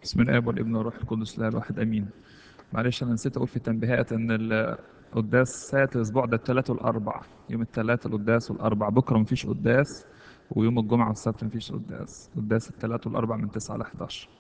بسم الله والابن والروح القدس لا الواحد امين معلش انا نسيت اقول في التنبيهات ان القداس ساعة الاسبوع ده الثلاث والاربع يوم الثلاث القداس والاربع بكره مفيش قداس ويوم الجمعه والسبت مفيش قداس قداس الثلاث والاربع من 9 ل 11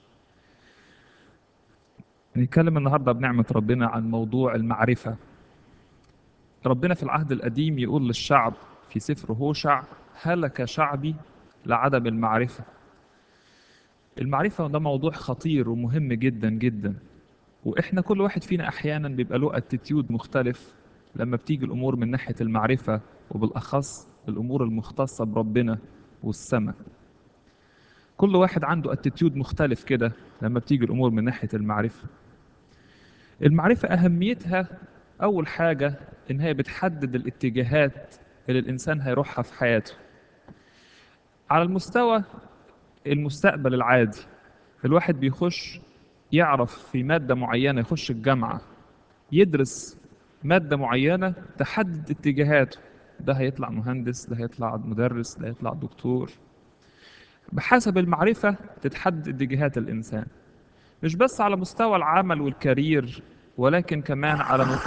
نتكلم النهارده بنعمه ربنا عن موضوع المعرفه ربنا في العهد القديم يقول للشعب في سفر هوشع هلك شعبي لعدم المعرفه المعرفة ده موضوع خطير ومهم جدا جدا واحنا كل واحد فينا احيانا بيبقى له اتيتيود مختلف لما بتيجي الامور من ناحية المعرفة وبالاخص الامور المختصة بربنا والسماء كل واحد عنده اتيتيود مختلف كده لما بتيجي الامور من ناحية المعرفة المعرفة اهميتها اول حاجة ان هي بتحدد الاتجاهات اللي الانسان هيروحها في حياته على المستوى المستقبل العادي الواحد بيخش يعرف في مادة معينة يخش الجامعة يدرس مادة معينة تحدد اتجاهاته ده هيطلع مهندس ده هيطلع مدرس ده هيطلع دكتور بحسب المعرفة تتحدد اتجاهات الإنسان مش بس على مستوى العمل والكارير ولكن كمان على م...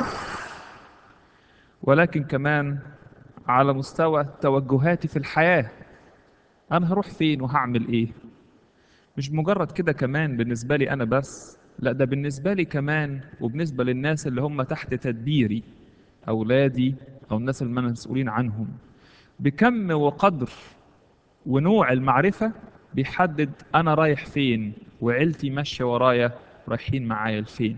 ولكن كمان على مستوى توجهاتي في الحياة أنا هروح فين وهعمل إيه مش مجرد كده كمان بالنسبة لي أنا بس لا ده بالنسبة لي كمان وبالنسبة للناس اللي هم تحت تدبيري أولادي أو الناس اللي أنا مسؤولين عنهم بكم وقدر ونوع المعرفة بيحدد أنا رايح فين وعيلتي ماشية ورايا رايحين معايا لفين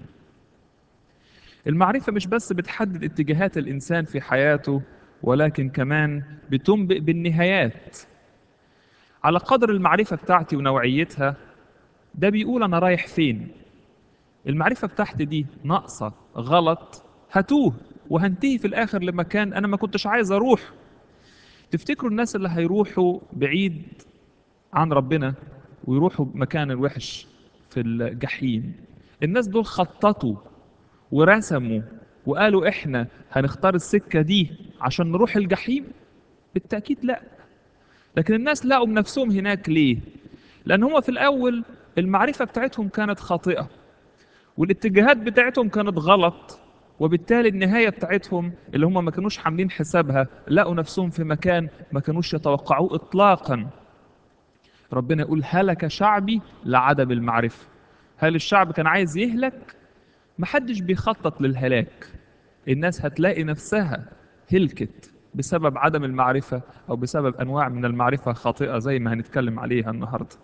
المعرفة مش بس بتحدد اتجاهات الإنسان في حياته ولكن كمان بتنبئ بالنهايات على قدر المعرفة بتاعتي ونوعيتها ده بيقول أنا رايح فين المعرفة بتاعتي دي ناقصة غلط هتوه وهنتهي في الآخر لمكان أنا ما كنتش عايز أروح تفتكروا الناس اللي هيروحوا بعيد عن ربنا ويروحوا مكان الوحش في الجحيم الناس دول خططوا ورسموا وقالوا احنا هنختار السكة دي عشان نروح الجحيم بالتأكيد لا لكن الناس لقوا بنفسهم هناك ليه لان هم في الاول المعرفة بتاعتهم كانت خاطئة والاتجاهات بتاعتهم كانت غلط وبالتالي النهاية بتاعتهم اللي هم ما كانوش عاملين حسابها لقوا نفسهم في مكان ما كانوش يتوقعوه اطلاقا ربنا يقول هلك شعبي لعدم المعرفة هل الشعب كان عايز يهلك محدش بيخطط للهلاك الناس هتلاقي نفسها هلكت بسبب عدم المعرفة أو بسبب أنواع من المعرفة خاطئة زي ما هنتكلم عليها النهاردة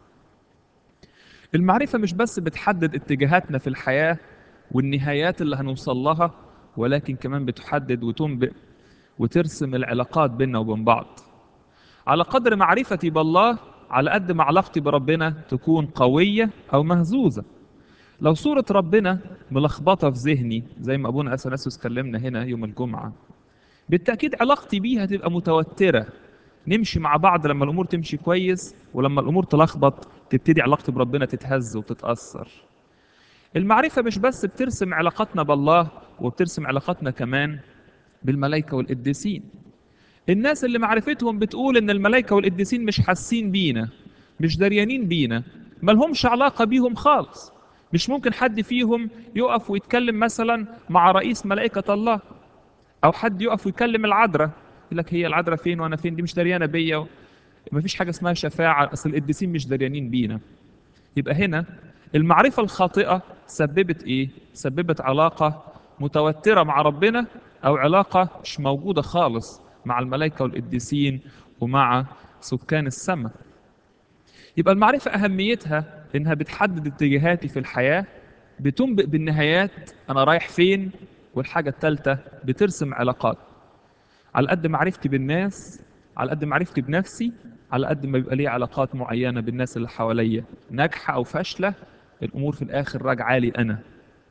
المعرفة مش بس بتحدد اتجاهاتنا في الحياة والنهايات اللي هنوصل لها ولكن كمان بتحدد وتنبئ وترسم العلاقات بيننا وبين بعض على قدر معرفتي بالله على قد ما علاقتي بربنا تكون قوية أو مهزوزة لو صورة ربنا ملخبطة في ذهني زي ما أبونا أثناسيوس كلمنا هنا يوم الجمعة بالتأكيد علاقتي بيه هتبقى متوترة نمشي مع بعض لما الأمور تمشي كويس ولما الأمور تلخبط تبتدي علاقتي بربنا تتهز وتتأثر المعرفة مش بس بترسم علاقتنا بالله وبترسم علاقتنا كمان بالملائكة والقديسين الناس اللي معرفتهم بتقول ان الملائكة والقديسين مش حاسين بينا مش دريانين بينا ملهمش علاقة بيهم خالص مش ممكن حد فيهم يقف ويتكلم مثلا مع رئيس ملائكة الله او حد يقف ويكلم العذراء يقول لك هي العذراء فين وانا فين دي مش دريانه بيا ما فيش حاجه اسمها شفاعه اصل القديسين مش دريانين بينا يبقى هنا المعرفه الخاطئه سببت ايه سببت علاقه متوتره مع ربنا او علاقه مش موجوده خالص مع الملائكه والقديسين ومع سكان السماء يبقى المعرفه اهميتها انها بتحدد اتجاهاتي في الحياه بتنبئ بالنهايات انا رايح فين والحاجة الثالثة بترسم علاقات على قد معرفتي بالناس على قد معرفتي بنفسي على قد ما بيبقى لي علاقات معينة بالناس اللي حواليا ناجحة أو فاشلة الأمور في الآخر راجعة لي أنا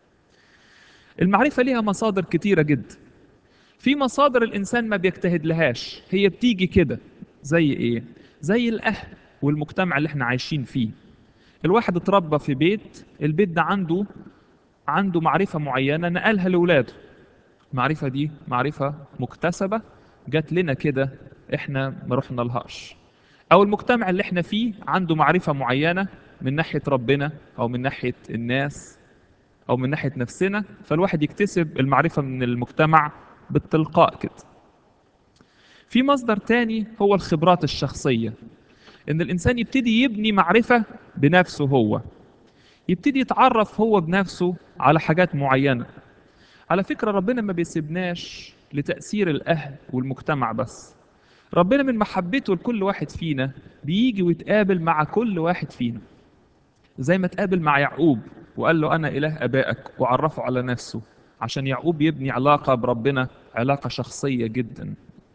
المعرفة ليها مصادر كتيرة جدا في مصادر الإنسان ما بيجتهد لهاش هي بتيجي كده زي إيه؟ زي الأهل والمجتمع اللي احنا عايشين فيه الواحد اتربى في بيت البيت ده عنده عنده معرفة معينة نقلها لأولاده المعرفة دي معرفة مكتسبة جات لنا كده احنا ما رحنا لهاش او المجتمع اللي احنا فيه عنده معرفة معينة من ناحية ربنا أو من ناحية الناس أو من ناحية نفسنا فالواحد يكتسب المعرفة من المجتمع بالتلقاء كده في مصدر تاني هو الخبرات الشخصية إن الإنسان يبتدي يبني معرفة بنفسه هو يبتدي يتعرف هو بنفسه على حاجات معينة على فكرة ربنا ما بيسيبناش لتأثير الأهل والمجتمع بس ربنا من محبته لكل واحد فينا بيجي ويتقابل مع كل واحد فينا زي ما تقابل مع يعقوب وقال له أنا إله أبائك وعرفه على نفسه عشان يعقوب يبني علاقة بربنا علاقة شخصية جدا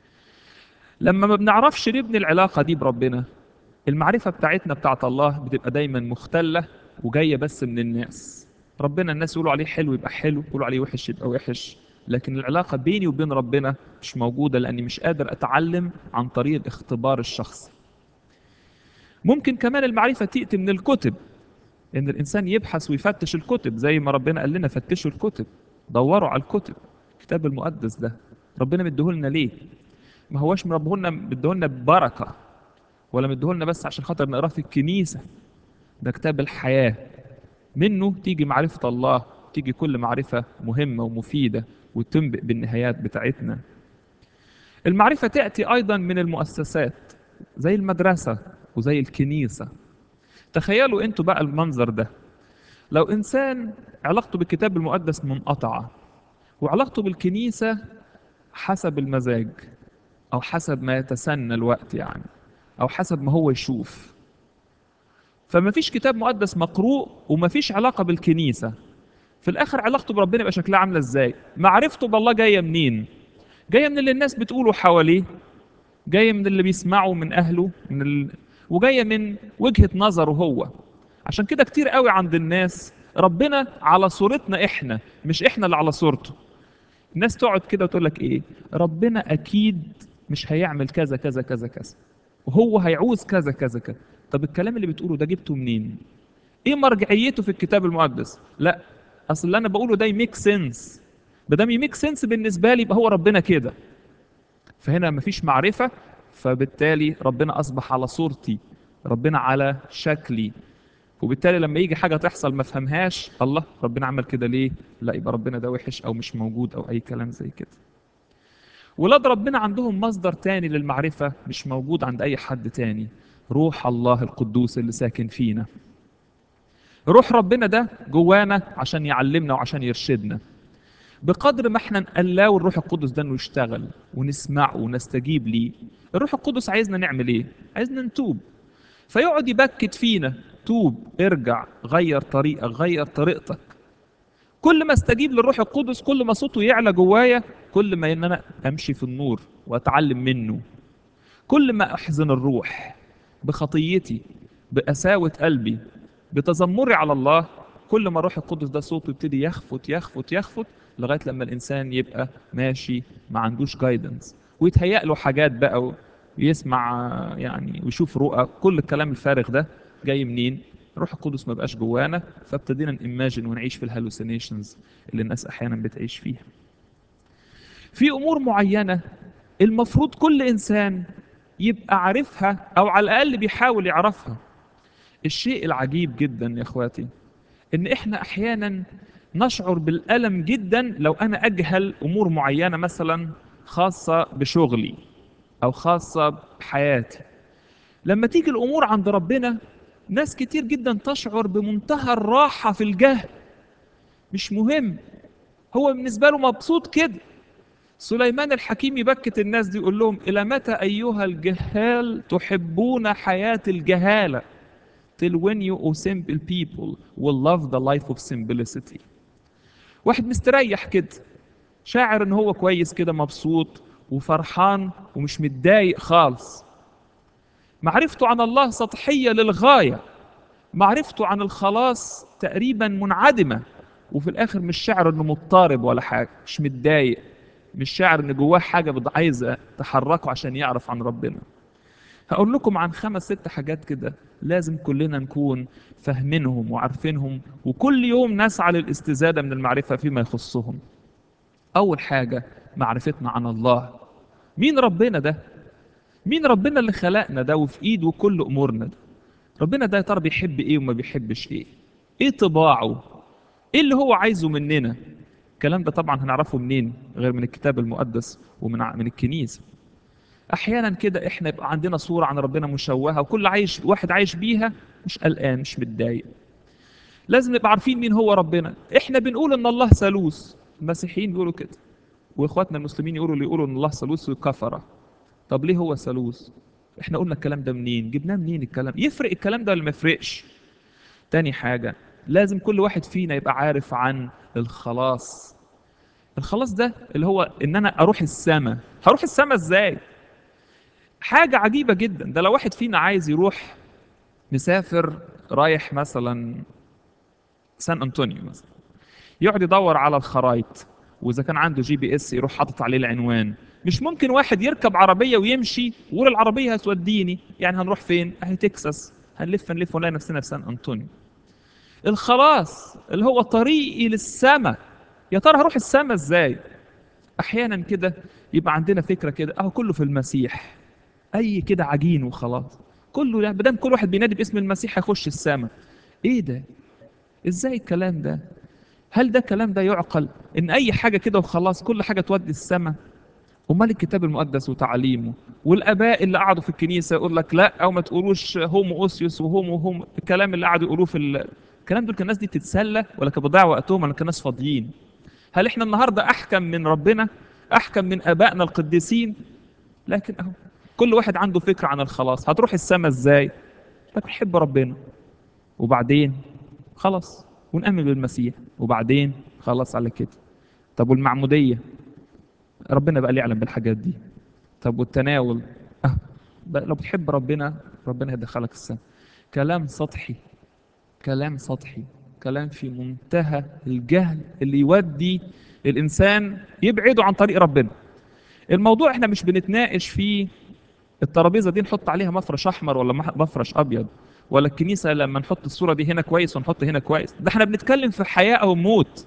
لما ما بنعرفش نبني العلاقة دي بربنا المعرفة بتاعتنا بتاعت الله بتبقى دايما مختلة وجاية بس من الناس ربنا الناس يقولوا عليه حلو يبقى حلو يقولوا عليه وحش يبقى وحش لكن العلاقة بيني وبين ربنا مش موجودة لأني مش قادر أتعلم عن طريق الاختبار الشخصي ممكن كمان المعرفة تأتي من الكتب إن الإنسان يبحث ويفتش الكتب زي ما ربنا قال لنا فتشوا الكتب دوروا على الكتب الكتاب المقدس ده ربنا مديهولنا ليه ما هوش مربهولنا مديهولنا ببركة ولا مديهولنا بس عشان خاطر نقراه في الكنيسة ده كتاب الحياة منه تيجي معرفة الله تيجي كل معرفة مهمة ومفيدة وتنبئ بالنهايات بتاعتنا المعرفة تأتي أيضا من المؤسسات زي المدرسة وزي الكنيسة تخيلوا انتوا بقى المنظر ده لو إنسان علاقته بالكتاب المقدس منقطعة وعلاقته بالكنيسة حسب المزاج أو حسب ما يتسنى الوقت يعني أو حسب ما هو يشوف فما فيش كتاب مقدس مقروء وما فيش علاقة بالكنيسة في الآخر علاقته بربنا يبقى شكلها عاملة إزاي معرفته بالله جاية منين جاية من اللي الناس بتقوله حواليه جاية من اللي بيسمعه من أهله من ال... وجاية من وجهة نظره هو عشان كده كتير قوي عند الناس ربنا على صورتنا احنا مش احنا اللي على صورته الناس تقعد كده وتقول لك ايه ربنا اكيد مش هيعمل كذا كذا كذا كذا وهو هيعوز كذا كذا كذا طب الكلام اللي بتقوله ده جبته منين ايه مرجعيته في الكتاب المقدس لا اصل اللي انا بقوله ده يميك سنس ما دام يميك سنس بالنسبه لي يبقى هو ربنا كده فهنا مفيش معرفه فبالتالي ربنا اصبح على صورتي ربنا على شكلي وبالتالي لما يجي حاجه تحصل ما فهمهاش الله ربنا عمل كده ليه لا يبقى ربنا ده وحش او مش موجود او اي كلام زي كده ولاد ربنا عندهم مصدر تاني للمعرفة مش موجود عند أي حد تاني روح الله القدوس اللي ساكن فينا روح ربنا ده جوانا عشان يعلمنا وعشان يرشدنا بقدر ما احنا نقلاو الروح القدس ده انه يشتغل ونسمعه ونستجيب ليه الروح القدس عايزنا نعمل ايه عايزنا نتوب فيقعد يبكت فينا توب ارجع غير طريقك غير طريقتك كل ما استجيب للروح القدس كل ما صوته يعلى جوايا كل ما ان انا امشي في النور واتعلم منه كل ما احزن الروح بخطيتي بقساوة قلبي بتذمري على الله كل ما الروح القدس ده صوته يبتدي يخفت يخفت يخفت لغايه لما الانسان يبقى ماشي ما عندوش جايدنس ويتهيأ له حاجات بقى ويسمع يعني ويشوف رؤى كل الكلام الفارغ ده جاي منين الروح القدس ما بقاش جوانا فابتدينا نيماجن ونعيش في الهالوسينيشنز اللي الناس احيانا بتعيش فيها في امور معينه المفروض كل انسان يبقى عارفها او على الاقل بيحاول يعرفها الشيء العجيب جدا يا اخواتي ان احنا احيانا نشعر بالالم جدا لو انا اجهل امور معينه مثلا خاصه بشغلي او خاصه بحياتي لما تيجي الامور عند ربنا ناس كتير جدا تشعر بمنتهى الراحه في الجهل مش مهم هو بالنسبه له مبسوط كده سليمان الحكيم يبكت الناس دي يقول لهم الى متى ايها الجهال تحبون حياه الجهاله till when you O simple people will love the life of simplicity واحد مستريح كده شاعر ان هو كويس كده مبسوط وفرحان ومش متضايق خالص معرفته عن الله سطحية للغاية معرفته عن الخلاص تقريبا منعدمة وفي الآخر مش شاعر انه مضطرب ولا حاجة مش متضايق مش شاعر ان جواه حاجة عايزة تحركه عشان يعرف عن ربنا هقول لكم عن خمس ست حاجات كده لازم كلنا نكون فاهمينهم وعارفينهم وكل يوم نسعى للاستزادة من المعرفة فيما يخصهم أول حاجة معرفتنا عن الله مين ربنا ده؟ مين ربنا اللي خلقنا ده وفي إيده كل أمورنا ده؟ ربنا ده يا ترى بيحب ايه وما بيحبش ايه ايه طباعه ايه اللي هو عايزه مننا الكلام ده طبعا هنعرفه منين غير من الكتاب المقدس ومن ع- من الكنيسه احيانا كده احنا يبقى عندنا صوره عن ربنا مشوهه وكل عايش واحد عايش بيها مش قلقان مش متضايق لازم نبقى عارفين مين هو ربنا احنا بنقول ان الله ثالوث المسيحيين بيقولوا كده واخواتنا المسلمين يقولوا اللي يقولوا ان الله ثالوث كفره طب ليه هو ثالوث احنا قلنا الكلام ده منين جبناه منين الكلام يفرق الكلام ده ولا ما يفرقش تاني حاجه لازم كل واحد فينا يبقى عارف عن الخلاص الخلاص ده اللي هو ان انا اروح السماء هروح السماء ازاي حاجه عجيبه جدا ده لو واحد فينا عايز يروح مسافر رايح مثلا سان انطونيو مثلا يقعد يدور على الخرايط واذا كان عنده جي بي اس يروح حاطط عليه العنوان مش ممكن واحد يركب عربيه ويمشي ويقول العربيه هتوديني يعني هنروح فين اهي تكساس هنلف نلف ونلاقي نفسنا في سان انطونيو الخلاص اللي هو طريقي للسماء يا ترى هروح السماء ازاي احيانا كده يبقى عندنا فكره كده اهو كله في المسيح اي كده عجين وخلاص كله ما دام كل واحد بينادي باسم المسيح هيخش السماء ايه ده ازاي الكلام ده هل ده كلام ده يعقل ان اي حاجه كده وخلاص كل حاجه تودي السماء امال الكتاب المقدس وتعاليمه والاباء اللي قعدوا في الكنيسه يقول لك لا او ما تقولوش هومو اوسيوس وهومو هومو الكلام اللي قعدوا يقولوه في ال... الكلام دول كان الناس دي بتتسلى ولا كانوا بيضيعوا وقتهم ولا كان ناس فاضيين هل احنا النهارده احكم من ربنا احكم من ابائنا القديسين لكن اهو كل واحد عنده فكره عن الخلاص هتروح السماء ازاي لك حب ربنا وبعدين خلاص ونأمن بالمسيح وبعدين خلاص على كده طب والمعمودية ربنا بقى اللي يعلم بالحاجات دي طب والتناول أه بقى لو بتحب ربنا ربنا هيدخلك السماء كلام سطحي كلام سطحي كلام في منتهى الجهل اللي يودي الإنسان يبعده عن طريق ربنا الموضوع احنا مش بنتناقش فيه الترابيزه دي نحط عليها مفرش احمر ولا مح- مفرش ابيض ولا الكنيسه لما نحط الصوره دي هنا كويس ونحط هنا كويس ده احنا بنتكلم في حياه او موت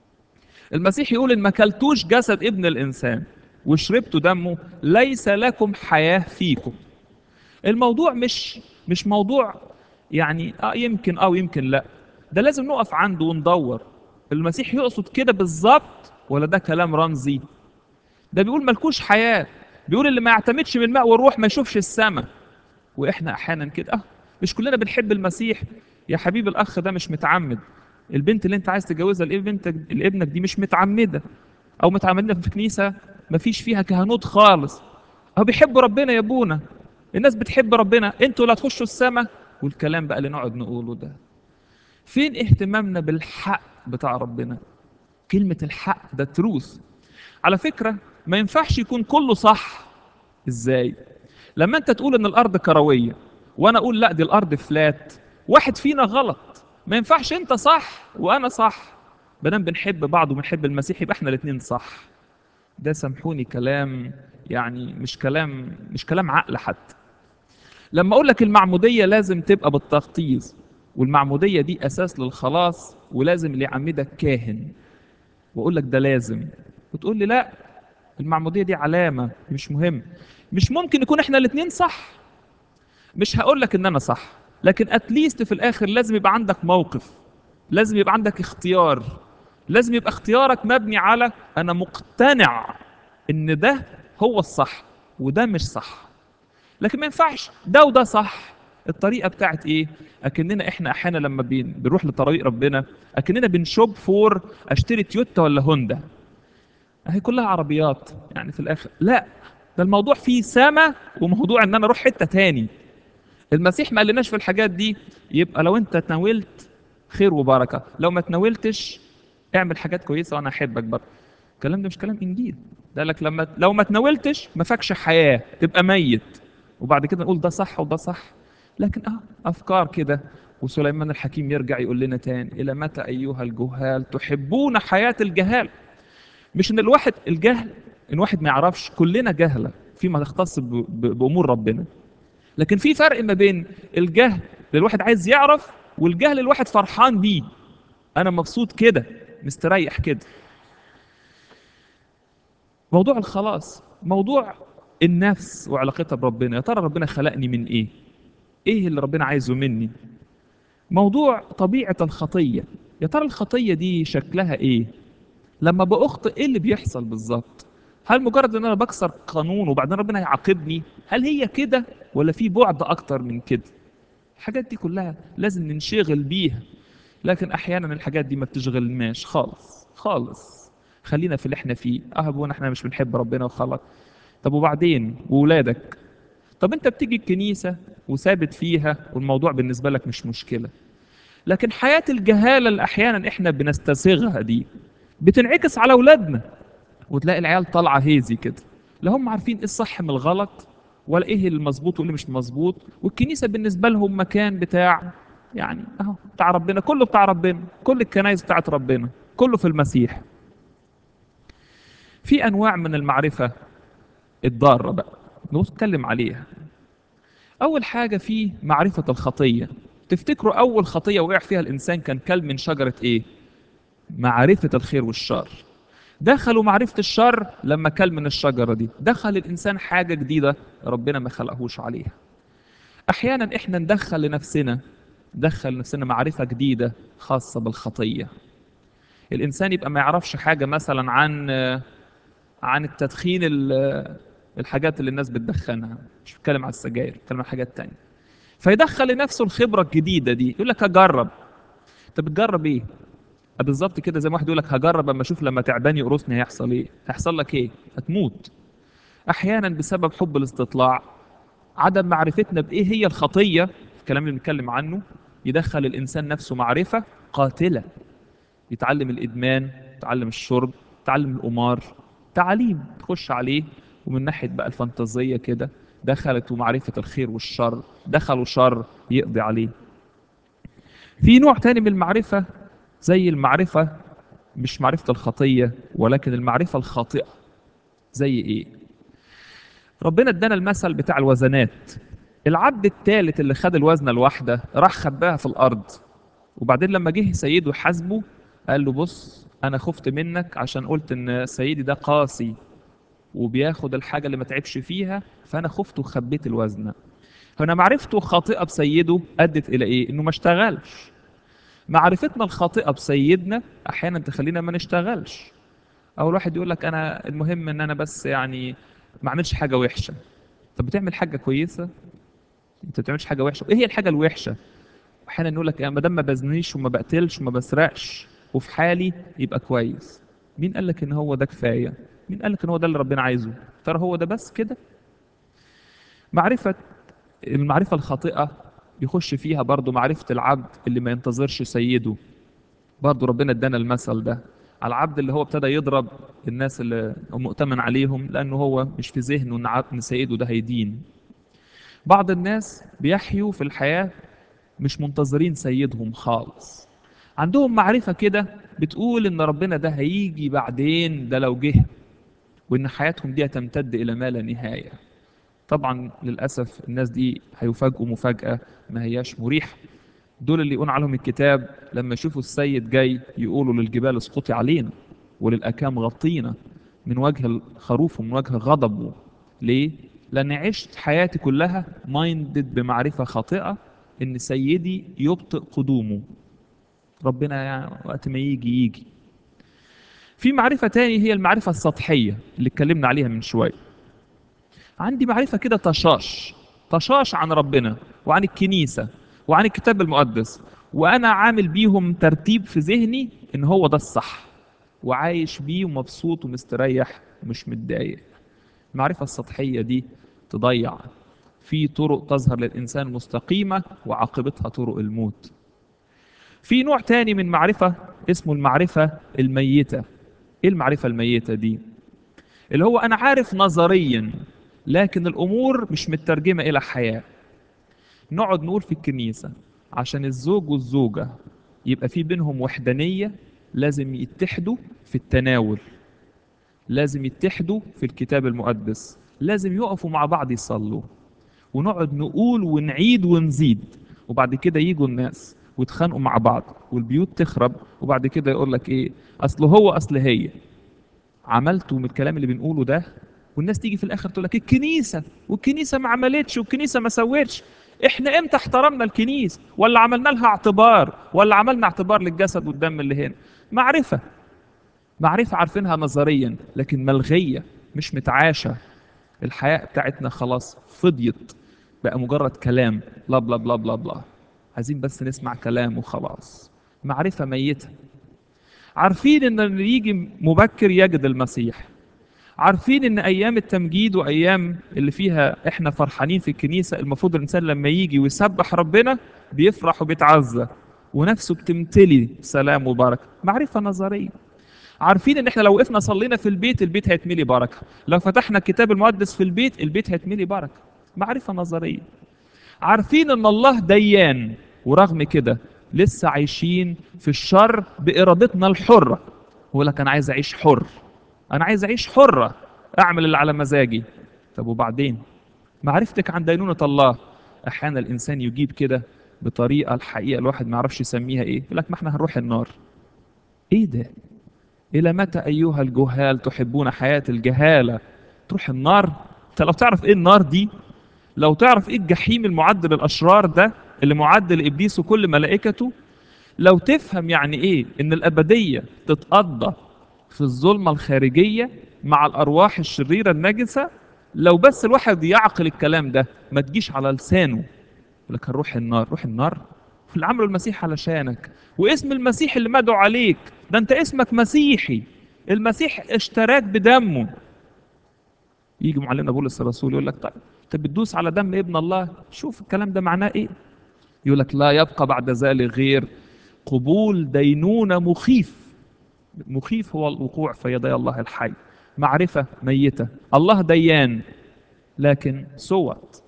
المسيح يقول ان ما كلتوش جسد ابن الانسان وشربتوا دمه ليس لكم حياه فيكم الموضوع مش مش موضوع يعني اه يمكن اه ويمكن لا ده لازم نقف عنده وندور المسيح يقصد كده بالظبط ولا ده كلام رمزي ده بيقول ملكوش حياه بيقول اللي ما يعتمدش بالماء والروح ما يشوفش السماء واحنا احيانا كده اه مش كلنا بنحب المسيح يا حبيب الاخ ده مش متعمد البنت اللي انت عايز تجوزها لابنتك لابنك دي مش متعمده او متعمده في كنيسه ما فيش فيها كهنوت خالص هو بيحبوا ربنا يا ابونا الناس بتحب ربنا انتوا لا تخشوا السماء والكلام بقى اللي نقعد نقوله ده فين اهتمامنا بالحق بتاع ربنا كلمة الحق ده تروث على فكرة ما ينفعش يكون كله صح ازاي لما انت تقول ان الارض كروية وانا اقول لا دي الارض فلات واحد فينا غلط ما ينفعش انت صح وانا صح بدل بنحب بعض وبنحب المسيح يبقى احنا الاثنين صح ده سامحوني كلام يعني مش كلام مش كلام عقل حتى لما اقول لك المعموديه لازم تبقى بالتغطيس والمعموديه دي اساس للخلاص ولازم اللي يعمدك كاهن واقول لك ده لازم وتقول لي لا المعموديه دي علامه مش مهم مش ممكن يكون احنا الاثنين صح مش هقول لك ان انا صح لكن اتليست في الاخر لازم يبقى عندك موقف لازم يبقى عندك اختيار لازم يبقى اختيارك مبني على انا مقتنع ان ده هو الصح وده مش صح لكن ما ينفعش ده وده صح الطريقه بتاعت ايه اكننا احنا احيانا لما بين- بنروح لطريق ربنا اكننا بنشوب فور اشتري تويوتا ولا هوندا اهي كلها عربيات يعني في الاخر لا ده الموضوع فيه سما وموضوع ان انا اروح حته تاني المسيح ما قالناش في الحاجات دي يبقى لو انت تناولت خير وبركه لو ما تناولتش اعمل حاجات كويسه وانا احبك برضه الكلام ده مش كلام انجيل ده لك لما لو ما تناولتش ما فاكش حياه تبقى ميت وبعد كده نقول ده صح وده صح لكن اه افكار كده وسليمان الحكيم يرجع يقول لنا تاني الى متى ايها الجهال تحبون حياه الجهال مش ان الواحد الجهل ان واحد ما يعرفش كلنا جهله فيما يختص ب- ب- بامور ربنا لكن في فرق ما بين الجهل اللي الواحد عايز يعرف والجهل اللي الواحد فرحان بيه انا مبسوط كده مستريح كده موضوع الخلاص موضوع النفس وعلاقتها بربنا يا ترى ربنا خلقني من ايه ايه اللي ربنا عايزه مني موضوع طبيعة الخطية يا ترى الخطية دي شكلها ايه لما بأخطئ ايه اللي بيحصل بالظبط هل مجرد ان انا بكسر قانون وبعدين ربنا يعاقبني هل هي كده ولا في بعد اكتر من كده الحاجات دي كلها لازم ننشغل بيها لكن احيانا الحاجات دي ما بتشغلناش خالص خالص خلينا في اللي احنا فيه اه ابونا احنا مش بنحب ربنا وخلاص طب وبعدين وولادك طب انت بتيجي الكنيسة وثابت فيها والموضوع بالنسبة لك مش مشكلة لكن حياة الجهالة اللي احيانا احنا بنستسيغها دي بتنعكس على اولادنا وتلاقي العيال طالعة هيزي كده لا هم عارفين ايه الصح من الغلط ولا ايه المظبوط واللي مش مظبوط والكنيسة بالنسبة لهم مكان بتاع يعني اهو بتاع ربنا كله بتاع ربنا كل الكنائس بتاعت ربنا كله في المسيح في انواع من المعرفة الضارة بقى نتكلم عليها اول حاجة في معرفة الخطية تفتكروا اول خطية وقع فيها الانسان كان كلب من شجرة ايه معرفة الخير والشر دخلوا معرفة الشر لما كل من الشجرة دي دخل الإنسان حاجة جديدة ربنا ما خلقهوش عليها أحيانا إحنا ندخل لنفسنا دخل لنفسنا معرفة جديدة خاصة بالخطية الإنسان يبقى ما يعرفش حاجة مثلا عن عن التدخين ال- الحاجات اللي الناس بتدخنها مش بتكلم على السجاير بتكلم عن حاجات تانية فيدخل لنفسه الخبرة الجديدة دي يقول لك هجرب انت بتجرب ايه بالظبط كده زي ما واحد يقول لك هجرب اما اشوف لما تعبان يقرصني هيحصل ايه هيحصل لك ايه هتموت احيانا بسبب حب الاستطلاع عدم معرفتنا بايه هي الخطيه الكلام اللي بنتكلم عنه يدخل الانسان نفسه معرفه قاتله يتعلم الادمان يتعلم الشرب يتعلم القمار تعليم تخش عليه ومن ناحيه بقى الفانتازيه كده دخلت معرفه الخير والشر دخلوا شر يقضي عليه في نوع تاني من المعرفه زي المعرفة مش معرفة الخطية ولكن المعرفة الخاطئة زي ايه ربنا ادانا المثل بتاع الوزنات العبد الثالث اللي خد الوزنة الواحدة راح خباها في الأرض وبعدين لما جه سيده يحاسبه قال له بص أنا خفت منك عشان قلت إن سيدي ده قاسي وبياخد الحاجة اللي ما تعبش فيها فأنا خفت وخبيت الوزنة هنا معرفته خاطئة بسيده أدت إلى إيه؟ إنه ما اشتغلش معرفتنا الخاطئة بسيدنا أحيانا تخلينا ما نشتغلش أو الواحد يقول لك أنا المهم إن أنا بس يعني ما أعملش حاجة وحشة طب بتعمل حاجة كويسة أنت ما بتعملش حاجة وحشة إيه هي الحاجة الوحشة أحيانا نقول لك ما دام ما بزنيش وما بقتلش وما بسرقش وفي حالي يبقى كويس مين قال لك إن هو ده كفاية مين قال لك إن هو ده اللي ربنا عايزه ترى هو ده بس كده معرفة المعرفة الخاطئة يخش فيها برضو معرفة العبد اللي ما ينتظرش سيده برضو ربنا ادانا المثل ده على العبد اللي هو ابتدى يضرب الناس اللي هو مؤتمن عليهم لأنه هو مش في ذهنه إن عبد- إن سيده ده هيدين بعض الناس بيحيوا في الحياة مش منتظرين سيدهم خالص عندهم معرفة كده بتقول إن ربنا ده هيجي بعدين ده لو جه وإن حياتهم دي هتمتد إلى ما لا نهاية طبعا للأسف الناس دي هيفاجئوا مفاجأة ما هياش مريحة دول اللي يقول عليهم الكتاب لما يشوفوا السيد جاي يقولوا للجبال اسقطي علينا وللأكام غطينا من وجه الخروف ومن وجه غضبه ليه؟ لأن عشت حياتي كلها مايندد بمعرفة خاطئة إن سيدي يبطئ قدومه ربنا يعني وقت ما يجي يجي في معرفة تاني هي المعرفة السطحية اللي اتكلمنا عليها من شوية عندي معرفة كده طشاش طشاش عن ربنا وعن الكنيسة وعن الكتاب المقدس وأنا عامل بيهم ترتيب في ذهني إن هو ده الصح وعايش بيه ومبسوط ومستريح ومش متضايق المعرفة السطحية دي تضيع في طرق تظهر للإنسان مستقيمة وعاقبتها طرق الموت في نوع تاني من معرفة اسمه المعرفة الميتة ايه المعرفة الميتة دي اللي هو انا عارف نظريا لكن الامور مش مترجمة الى حياة نقعد نقول في الكنيسة عشان الزوج والزوجة يبقى في بينهم وحدانية لازم يتحدوا في التناول لازم يتحدوا في الكتاب المقدس لازم يقفوا مع بعض يصلوا ونقعد نقول ونعيد ونزيد وبعد كده يجوا الناس ويتخانقوا مع بعض والبيوت تخرب وبعد كده يقول لك ايه اصل هو اصل هي عملتوا من الكلام اللي بنقوله ده والناس تيجي في الاخر تقول لك الكنيسه والكنيسه ما عملتش والكنيسه ما سوتش احنا امتى احترمنا الكنيسة ولا عملنا لها اعتبار ولا عملنا اعتبار للجسد والدم اللي هنا معرفة معرفة عارفينها نظريا لكن ملغية مش متعاشة الحياة بتاعتنا خلاص فضيت بقى مجرد كلام بلا بلا بلا بلا بلا عايزين بس نسمع كلام وخلاص معرفة ميتة عارفين ان اللي يجي مبكر يجد المسيح عارفين ان ايام التمجيد وايام اللي فيها احنا فرحانين في الكنيسه المفروض الانسان لما يجي ويسبح ربنا بيفرح وبيتعزى ونفسه بتمتلي سلام وبركه معرفه نظريه عارفين ان احنا لو وقفنا صلينا في البيت البيت هيتملي بركه لو فتحنا الكتاب المقدس في البيت البيت هيتملي بركه معرفه نظريه عارفين ان الله ديان ورغم كده لسه عايشين في الشر بارادتنا الحره هو لك انا عايز اعيش حر انا عايز اعيش حره اعمل اللي على مزاجي طب وبعدين معرفتك عن دينونه الله احيانا الانسان يجيب كده بطريقه الحقيقه الواحد ما يعرفش يسميها ايه يقول لك ما احنا هنروح النار ايه ده الى متى ايها الجهال تحبون حياه الجهاله تروح النار انت لو تعرف ايه النار دي لو تعرف ايه الجحيم المعد للاشرار ده اللي معد لابليس وكل ملائكته لو تفهم يعني ايه ان الابديه تتقضى في الظلمه الخارجيه مع الارواح الشريره النجسه لو بس الواحد يعقل الكلام ده ما تجيش على لسانه يقول لك هنروح النار روح النار في اللي عمله المسيح علشانك واسم المسيح اللي مدعو عليك ده انت اسمك مسيحي المسيح اشتراك بدمه يجي معلمنا بولس الرسول يقول لك طيب انت بتدوس على دم ابن الله شوف الكلام ده معناه ايه يقول لك لا يبقى بعد ذلك غير قبول دينونة مخيف مخيف هو الوقوع في يدي الله الحي معرفة ميتة الله ديان لكن صوت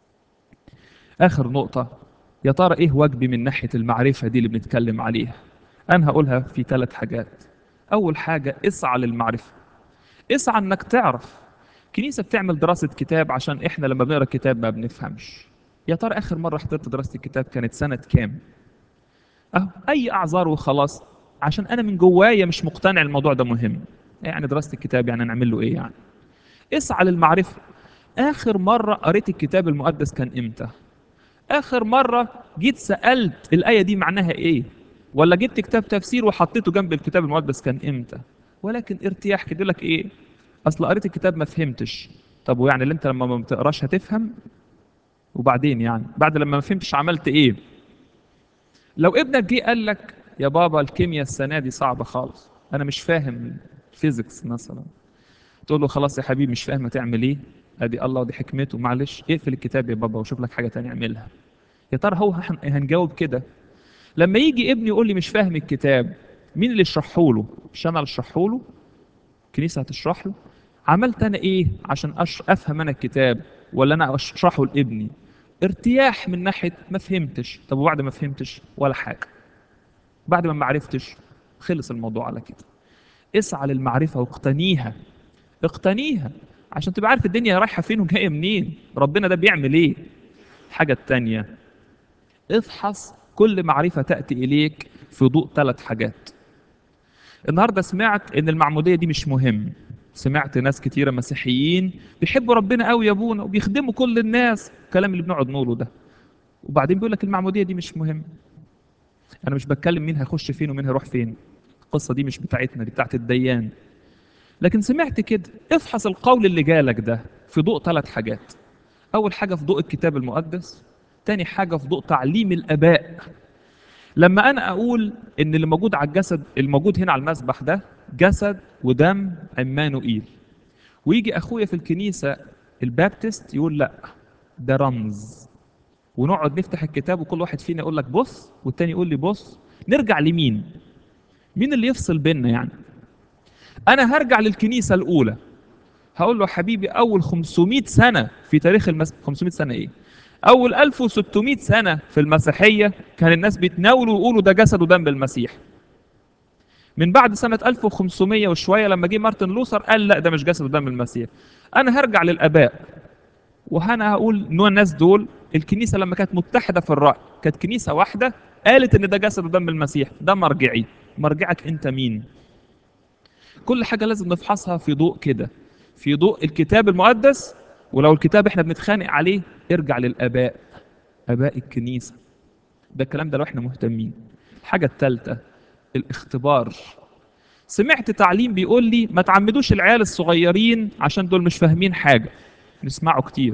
آخر نقطة يا ترى إيه واجبي من ناحية المعرفة دي اللي بنتكلم عليها أنا هقولها في ثلاث حاجات أول حاجة اسعى للمعرفة اسعى إنك تعرف الكنيسة بتعمل دراسة كتاب عشان إحنا لما بنقرأ كتاب ما بنفهمش يا ترى آخر مرة حضرت دراسة الكتاب كانت سنة كام؟ أهو أي أعذار وخلاص عشان أنا من جوايا مش مقتنع الموضوع ده مهم يعني دراسة الكتاب يعني نعمل له إيه يعني؟ اسعى للمعرفة آخر مرة قريت الكتاب المقدس كان إمتى؟ آخر مرة جيت سألت الآية دي معناها إيه؟ ولا جبت كتاب تفسير وحطيته جنب الكتاب المقدس كان إمتى؟ ولكن ارتياح كده يقول لك إيه؟ أصل قريت الكتاب ما فهمتش طب ويعني اللي أنت لما ما بتقراش هتفهم؟ وبعدين يعني بعد لما ما فهمتش عملت إيه؟ لو ابنك جه قال لك يا بابا الكيمياء السنة دي صعبة خالص أنا مش فاهم الفيزيكس مثلا تقول له خلاص يا حبيبي مش فاهم هتعمل إيه؟ ادي الله ودي حكمته معلش اقفل الكتاب يا بابا وشوف لك حاجه تانية اعملها يا ترى هو هن- هنجاوب كده لما يجي ابني يقول لي مش فاهم الكتاب مين اللي يشرحه له مش انا اللي اشرحه له الكنيسه هتشرح له عملت انا ايه عشان أش... افهم انا الكتاب ولا انا اشرحه لابني ارتياح من ناحيه ما فهمتش طب وبعد ما فهمتش ولا حاجه بعد ما ما عرفتش خلص الموضوع على كده اسعى للمعرفه واقتنيها اقتنيها عشان تبقى عارف الدنيا رايحه فين وجايه منين ربنا ده بيعمل ايه الحاجه التانية افحص كل معرفه تاتي اليك في ضوء ثلاث حاجات النهارده سمعت ان المعموديه دي مش مهم سمعت ناس كتيره مسيحيين بيحبوا ربنا قوي يا ابونا وبيخدموا كل الناس الكلام اللي بنقعد نقوله ده وبعدين بيقول لك المعموديه دي مش مهم انا مش بتكلم مين هيخش فين ومين هيروح فين القصه دي مش بتاعتنا دي بتاعت الديان لكن سمعت كده افحص القول اللي جالك ده في ضوء ثلاث حاجات اول حاجه في ضوء الكتاب المقدس تاني حاجه في ضوء تعليم الاباء لما انا اقول ان اللي موجود على الجسد الموجود هنا على المسبح ده جسد ودم عمانوئيل ويجي اخويا في الكنيسه البابتست يقول لا ده رمز ونقعد نفتح الكتاب وكل واحد فينا يقول لك بص والتاني يقول لي بص نرجع لمين مين اللي يفصل بيننا يعني انا هرجع للكنيسه الاولى هقول له يا حبيبي اول 500 سنه في تاريخ المس... 500 سنه ايه اول 1600 سنه في المسيحيه كان الناس بيتناولوا ويقولوا ده جسد ودم المسيح من بعد سنه 1500 وشويه لما جه مارتن لوثر قال لا ده مش جسد ودم المسيح انا هرجع للاباء وهنا هقول ان الناس دول الكنيسه لما كانت متحده في الراي كانت كنيسه واحده قالت ان ده جسد ودم المسيح ده مرجعي مرجعك انت مين كل حاجة لازم نفحصها في ضوء كده في ضوء الكتاب المقدس ولو الكتاب احنا بنتخانق عليه ارجع للآباء اباء الكنيسه ده الكلام ده لو احنا مهتمين الحاجه الثالثه الاختبار سمعت تعليم بيقول لي ما تعمدوش العيال الصغيرين عشان دول مش فاهمين حاجه نسمعه كتير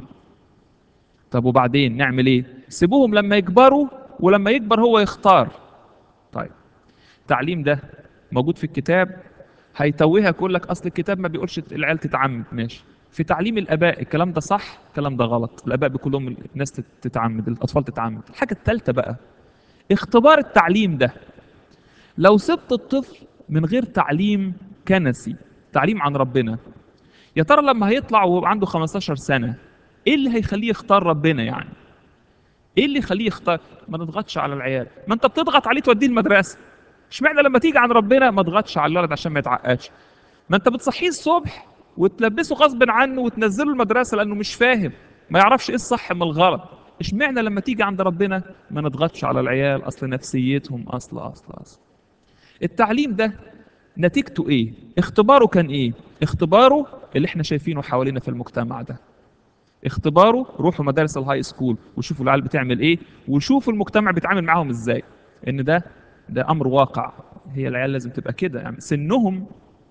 طب وبعدين نعمل ايه سيبوهم لما يكبروا ولما يكبر هو يختار طيب التعليم ده موجود في الكتاب هيتوهك يقول لك اصل الكتاب ما بيقولش العيال تتعمد ماشي في تعليم الاباء الكلام ده صح الكلام ده غلط الاباء بيقولوا لهم الناس تتعمد الاطفال تتعمد الحاجه الثالثه بقى اختبار التعليم ده لو سبت الطفل من غير تعليم كنسي تعليم عن ربنا يا ترى لما هيطلع وهو عنده 15 سنه ايه اللي هيخليه يختار ربنا يعني ايه اللي يخليه يختار ما تضغطش على العيال ما انت بتضغط عليه توديه المدرسه اشمعنى لما تيجي عن ربنا ما تضغطش على الولد عشان ما يتعقدش ما انت بتصحيه الصبح وتلبسه غصب عنه وتنزله المدرسه لانه مش فاهم ما يعرفش ايه الصح من الغلط اشمعنى لما تيجي عند ربنا ما نضغطش على العيال اصل نفسيتهم اصل اصل اصل التعليم ده نتيجته ايه اختباره كان ايه اختباره اللي احنا شايفينه حوالينا في المجتمع ده اختباره روحوا مدارس الهاي سكول وشوفوا العيال بتعمل ايه وشوفوا المجتمع بيتعامل معاهم ازاي ان ده ده امر واقع هي العيال لازم تبقى كده يعني سنهم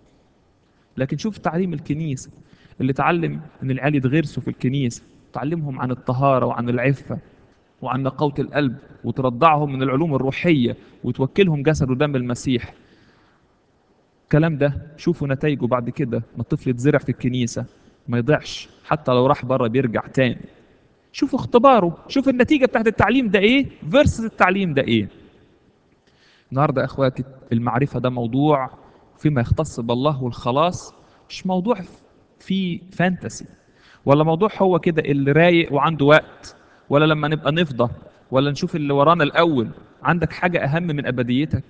لكن شوف تعليم الكنيسه اللي تعلم ان العيال يتغرسوا في الكنيسه تعلمهم عن الطهاره وعن العفه وعن نقاوه القلب وترضعهم من العلوم الروحيه وتوكلهم جسد ودم المسيح الكلام ده شوفوا نتائجه بعد كده ما الطفل يتزرع في الكنيسه ما يضيعش حتى لو راح بره بيرجع تاني شوفوا اختباره شوف النتيجه بتاعت التعليم ده ايه فيرسز التعليم ده ايه النهارده يا اخواتي المعرفه ده موضوع فيما يختص بالله والخلاص مش موضوع فيه فانتسي ولا موضوع هو كده اللي رايق وعنده وقت ولا لما نبقى نفضى ولا نشوف اللي ورانا الاول عندك حاجه اهم من ابديتك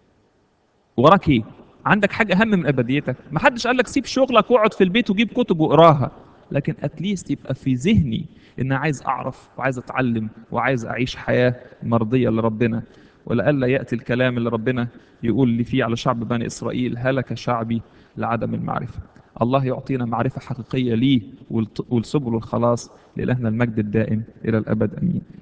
وراك ايه عندك حاجه اهم من ابديتك ما حدش قال لك سيب شغلك واقعد في البيت وجيب كتب واقراها لكن اتليست يبقى في ذهني ان عايز اعرف وعايز اتعلم وعايز اعيش حياه مرضيه لربنا ولئلا ياتي الكلام اللي ربنا يقول لي فيه على شعب بني اسرائيل هلك شعبي لعدم المعرفه الله يعطينا معرفه حقيقيه ليه والسبل الخلاص لالهنا المجد الدائم الى الابد امين